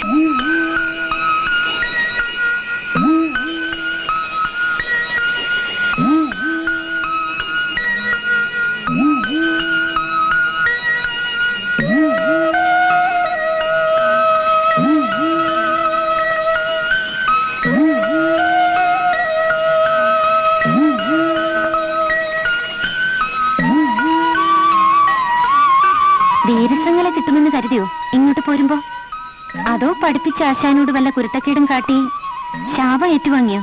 ധീരശൃംഖല കിട്ടുമെന്ന് കരുതിയോ ഇങ്ങോട്ട് പോരുമ്പോ അതോ പഠിപ്പിച്ച ആശാനോട് വല്ല കുരുത്തക്കേടും കാട്ടി ശാപം ഏറ്റുവാങ്ങിയോ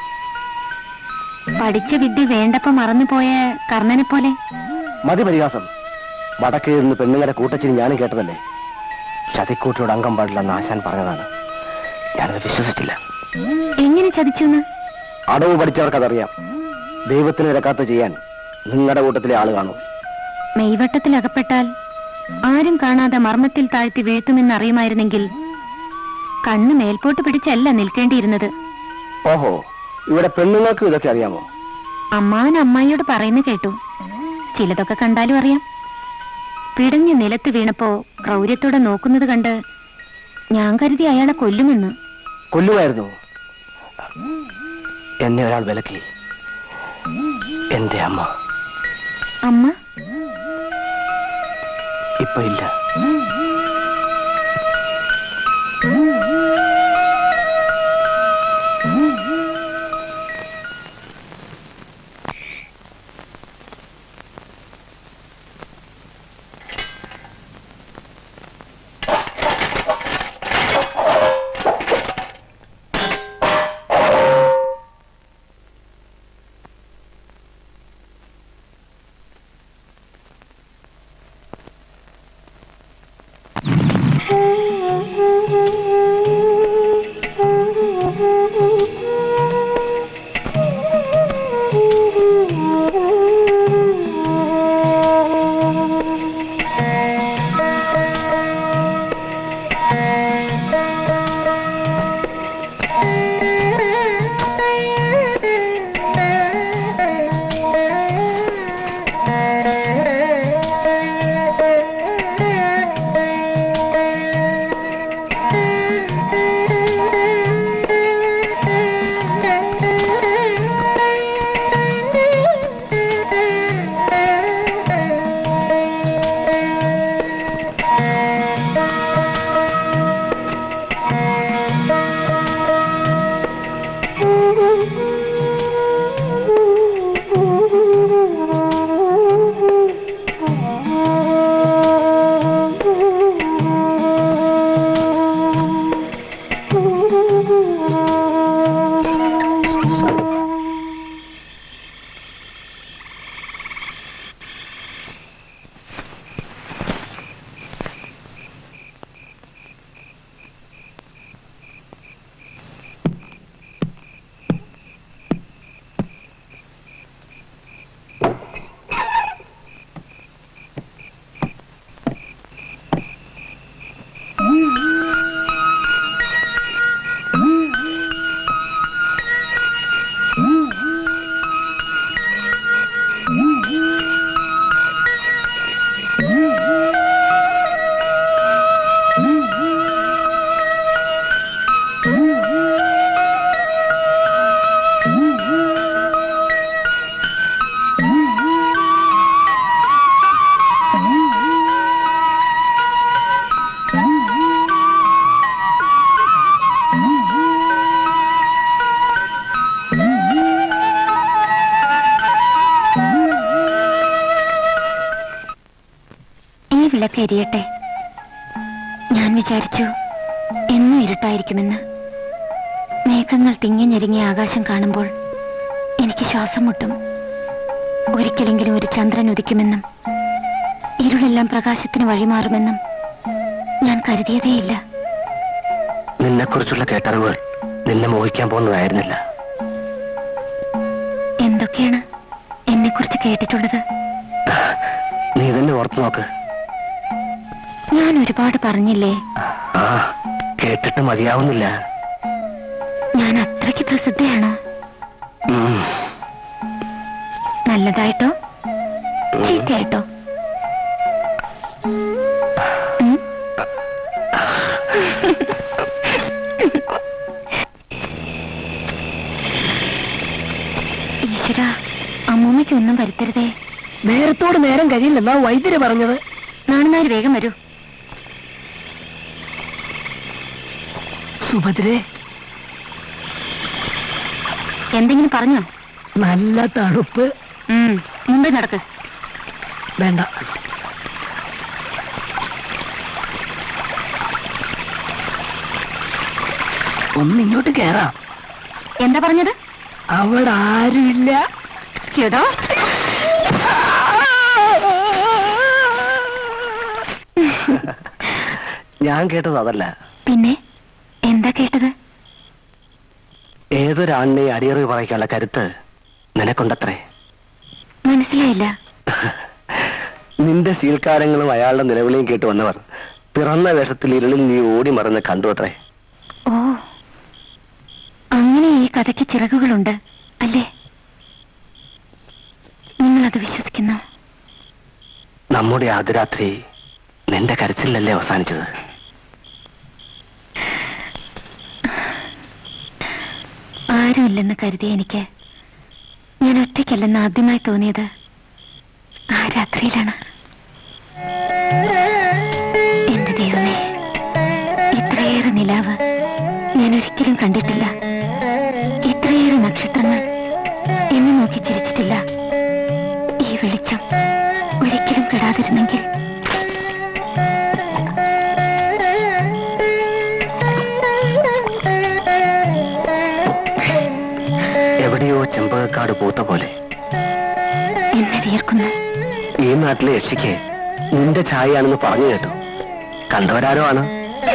പഠിച്ച വിദ്യ വേണ്ടപ്പോ മറന്നുപോയ കർണനെ പോലെ മതി പരിഹാസം വടക്കേ നിന്ന് പെണ്ണുങ്ങളുടെ കൂട്ടച്ചിന് ഞാനും കേട്ടതല്ലേ ചതിക്കൂട്ടിയോട് അംഗം പാടില്ലെന്ന് ആശാൻ പറഞ്ഞതാണ് ഞാനത് വിശ്വസിച്ചില്ല എങ്ങനെ ചതിച്ചു അടവ് പഠിച്ചവർക്കതറിയാം ദൈവത്തിന് നിരക്കാത്ത ചെയ്യാൻ നിങ്ങളുടെ കൂട്ടത്തിലെ ആള് കാണും മെയ്വട്ടത്തിൽ അകപ്പെട്ടാൽ ആരും കാണാതെ മർമ്മത്തിൽ താഴ്ത്തി വീഴ്ത്തുമെന്ന് അറിയുമായിരുന്നെങ്കിൽ കണ്ണ് മേൽപോട്ട് പിടിച്ചല്ല നിൽക്കേണ്ടിയിരുന്നത് ഓഹോ ഇവിടെ പെണ്ണുങ്ങൾക്ക് ഇതൊക്കെ അറിയാമോ അമ്മാവൻ അമ്മായിയോട് പറയുന്ന കേട്ടു ചിലതൊക്കെ കണ്ടാലും അറിയാം പിടഞ്ഞ് നിലത്ത് വീണപ്പോ ക്രൗര്യത്തോടെ നോക്കുന്നത് കണ്ട് ഞാൻ കരുതി അയാളെ കൊല്ലുമെന്ന് കൊല്ലുമായിരുന്നു എന്നെ ഒരാൾ വിലക്കി എന്റെ അമ്മ അമ്മ ഇപ്പൊ ഇല്ല ഈ വിളക്ക് എരിയട്ടെ ഞാൻ വിചാരിച്ചു എന്നും ഇരുട്ടായിരിക്കുമെന്ന് മേഘങ്ങൾ തിങ്ങിഞ്ഞെരുങ്ങിയ ആകാശം കാണുമ്പോൾ എനിക്ക് ശ്വാസം മുട്ടും ഒരിക്കലെങ്കിലും ഒരു ചന്ദ്രൻ ഉദിക്കുമെന്നും ഇരുളെല്ലാം പ്രകാശത്തിന് വഴിമാറുമെന്നും ഞാൻ കരുതിയതേയില്ല നിന്നെക്കുറിച്ചുള്ള കേട്ടറിവുകൾ നിന്നെ മോഹിക്കാൻ പോകുന്നതായിരുന്നില്ല എന്തൊക്കെയാണ് എന്നെക്കുറിച്ച് കേട്ടിട്ടുള്ളത് നീ തന്നെ ഓർത്തു നോക്ക് ഞാൻ ഒരുപാട് പറഞ്ഞില്ലേ ആ കേട്ടിട്ട് മതിയാവുന്നില്ല ഞാൻ അത്രയ്ക്ക് പ്രസിദ്ധയാണ് ഉം. നല്ലതായിട്ടോ ചീത്തയായിട്ടോ ഉം? ഒന്നും വരുത്തരുതേ നേരത്തോട് നേരം കഴിയില്ലെന്നാ വൈദ്യര് പറഞ്ഞത് നാണുനാര് വേഗം വരൂ സുഭദ്രേ എന്തെങ്കിലും പറഞ്ഞോ നല്ല തണുപ്പ് ഉം, മുമ്പേ നടക്ക് വേണ്ട ഒന്നിങ്ങോട്ട് കേറാം എന്താ പറഞ്ഞത് അവിടെ ആരുമില്ല എടോ ഞാൻ കേട്ടത് അതല്ല പിന്നെ എന്താ കേട്ടത് ഏതൊരാണിനെ അടിയറവ് പറയിക്കാനുള്ള കരുത്ത് നിനക്കുണ്ടത്രേ മനസ്സിലായില്ല നിന്റെ ശീൽക്കാരങ്ങളും അയാളുടെ നിലവിളിയും കേട്ട് വന്നവർ പിറന്ന വേഷത്തിൽ ഇരുളിൽ നീ ഓടി മറന്ന് കണ്ടു അത്രേ ഓ അങ്ങനെ ഈ കഥയ്ക്ക് ചിറകുകളുണ്ട് അല്ലേ നിങ്ങൾ അത് വിശ്വസിക്കുന്നു നമ്മുടെ ആദ്യരാത്രി നിന്റെ കരച്ചിലല്ലേ അവസാനിച്ചത് ആരുമില്ലെന്ന് കരുതിയ എനിക്ക് ഞാൻ ഒറ്റയ്ക്കല്ലെന്ന് ആദ്യമായി തോന്നിയത് ആ രാത്രിയിലാണ് എന്റെ ദൈവമേ ഇത്രയേറെ നിലാവ് ഞാൻ ഒരിക്കലും കണ്ടിട്ടില്ല ഇത്രയേറെ നക്ഷത്രങ്ങൾ എന്നെ നോക്കി ചിരിച്ചിട്ടില്ല ഈ വെളിച്ചം ഒരിക്കലും കെടാതിരുന്നെങ്കിൽ എവിടെയോ ചെമ്പകക്കാട് പൂത്ത പോലെ എന്നെ വിയർക്കുന്നു ഈ നാട്ടിലെ യക്ഷിക്ക് നിന്റെ ഛായയാണെന്ന് പറഞ്ഞു കേട്ടു കണ്ടവരാരോ ആണ്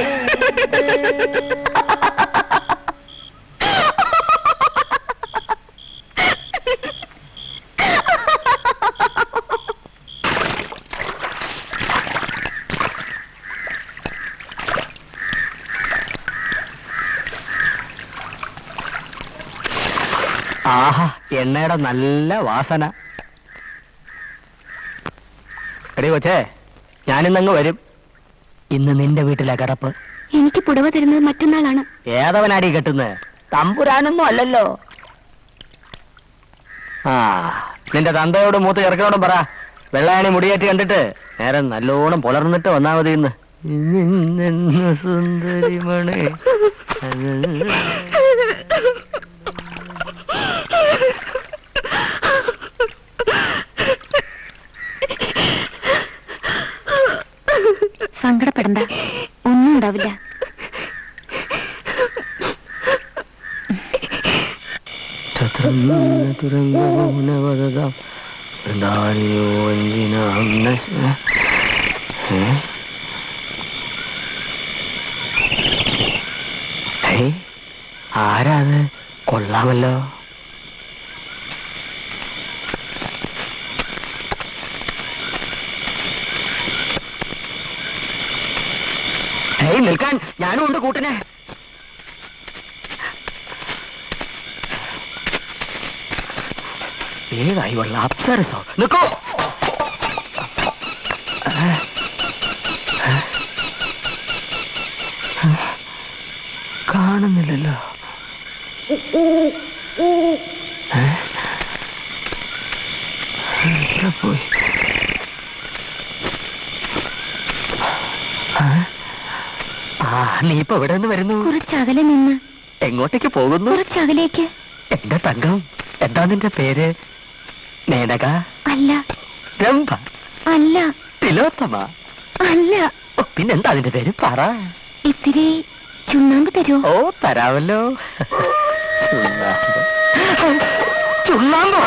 ആഹാ എണ്ണയുടെ നല്ല വാസന എടി കൊച്ചേ ഞാനിന്നങ്ങ് വരും ഇന്ന് നിന്റെ വീട്ടിലെ കിടപ്പ് എനിക്ക് പുടവ തരുന്നത് മറ്റന്നാളാണ് ഏതവനാടി കെട്ടുന്നത് തമ്പുരാനൊന്നും അല്ലല്ലോ ആ നിന്റെ തന്തയോടും മൂത്ത ചെറുക്കനോടും പറ വെള്ളാണി മുടിയേറ്റ് കണ്ടിട്ട് നേരെ നല്ലോണം പുലർന്നിട്ട് വന്നാ മതി ഇന്ന് സുന്ദരിമണി സങ്കടപ്പെടണ്ട ഒന്നും ഉണ്ടാവില്ല ആരാത് കൊള്ളാമല്ലോ ഏയ് നിൽക്കാൻ ഞാനും ഉണ്ട് കൂട്ടിനെ ഏതായി വള്ള അപ്സരസോ നിൽക്കോ കാണുന്നില്ലല്ലോ ഏ? എവിടെ പോയി ആ? ആ നീ ഇപ്പൊ എവിടെ നിന്ന് വരുന്നു കുറച്ചകലെ നിന്ന് എങ്ങോട്ടേക്ക് പോകുന്നു കുറച്ചകലേക്ക് എന്റെ തങ്കം എന്താ നിന്റെ പേര് മേനക അല്ല രംഭ അല്ല തിലോത്തമ അല്ല ഓ, പിന്നെന്താ അതിന്റെ പേര് പറ ഇത്തിരി ചുണ്ണാമ്പ് തരുമോ ഓ തരാമല്ലോ ചുണ്ണാമ്പ് ചുണ്ണാമ്പോ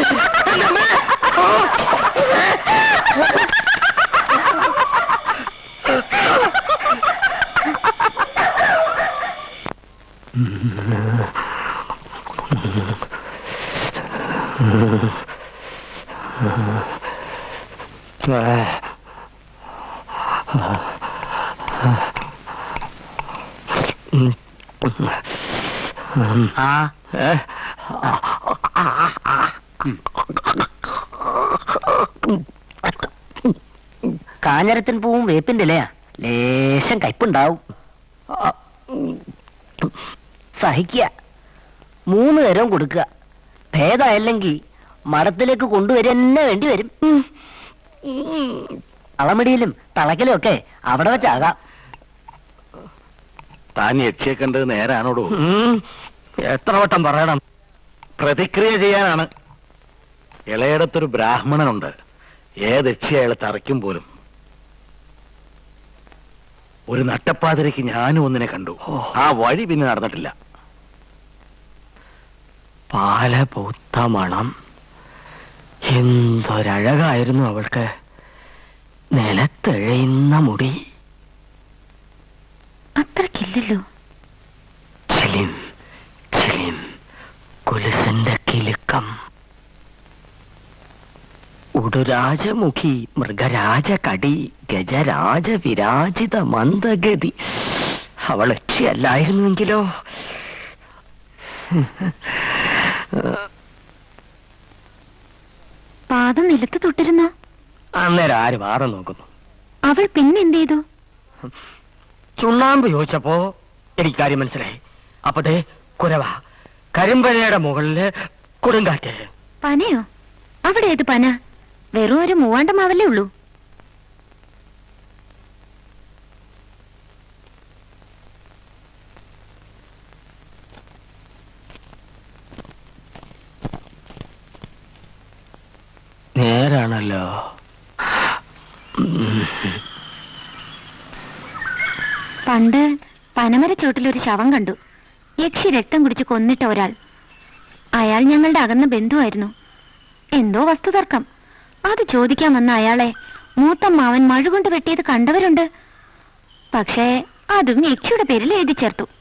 ആ കാഞ്ഞരത്തിൻ പൂവും വേപ്പിന്റെ ഇലയാ ലേശം കയ്പുണ്ടാവും സഹിക്കുക മൂന്ന് നേരവും കൊടുക്കുക ഭേദമല്ലെങ്കിൽ മഠത്തിലേക്ക് കൊണ്ടുവരുന്നെ വേണ്ടി വരും അളമടിയിലും തളക്കലും ഒക്കെ അവിടെ വെച്ചാകാം താൻ യക്ഷിയെ കണ്ടത് നേരാണോടോ എത്ര വട്ടം പറയണം പ്രതിക്രിയ ചെയ്യാനാണ് ഇളയിടത്തൊരു ബ്രാഹ്മണനുണ്ട് ഏത് യക്ഷി അയാളെ തറയ്ക്കും പോലും ഒരു നട്ടപ്പാതിരയ്ക്ക് ഞാനും ഒന്നിനെ കണ്ടു ആ വഴി പിന്നെ നടന്നിട്ടില്ല പാല പൂത്ത മണം എന്തൊരഴകായിരുന്നു അവൾക്ക് നിലത്തെഴയുന്ന മുടി അത്രക്കില്ലല്ലോ ചിലിം ചിലിം കുലുസന്റെ കിലുക്കം ഉടുരാജമുഖി മൃഗരാജ കടി ഗജരാജ വിരാജിത മന്ദഗതി അവൾ ലക്ഷ്യമല്ലായിരുന്നുവെങ്കിലോ പാദം നിലത്ത് തൊട്ടിരുന്നോ അന്നേരം ആര് വാറ നോക്കുന്നു അവൾ പിന്നെന്ത് ചെയ്തു ചുണ്ണാമ്പ് ചോദിച്ചപ്പോ എനിക്ക് കാര്യം മനസ്സിലായി അപ്പതേ കുരവ കരിമ്പഴയുടെ മുകളില് കൊടുങ്കാറ്റ് പനയോ അവിടെ ഏത് പന വെറും ഒരു മൂവാണ്ട മാവല്ലേ ഉള്ളൂ നേരാണല്ലോ പണ്ട് പനമരച്ചോട്ടിലൊരു ശവം കണ്ടു യക്ഷി രക്തം കുടിച്ച് കൊന്നിട്ട ഒരാൾ അയാൾ ഞങ്ങളുടെ അകന്ന ബന്ധുവായിരുന്നു എന്തോ വസ്തുതർക്കം അത് ചോദിക്കാൻ വന്ന അയാളെ മൂത്തമ്മാവൻ മഴ കൊണ്ട് വെട്ടിയത് കണ്ടവരുണ്ട് പക്ഷേ അതും യക്ഷിയുടെ പേരിൽ എഴുതി ചേർത്തു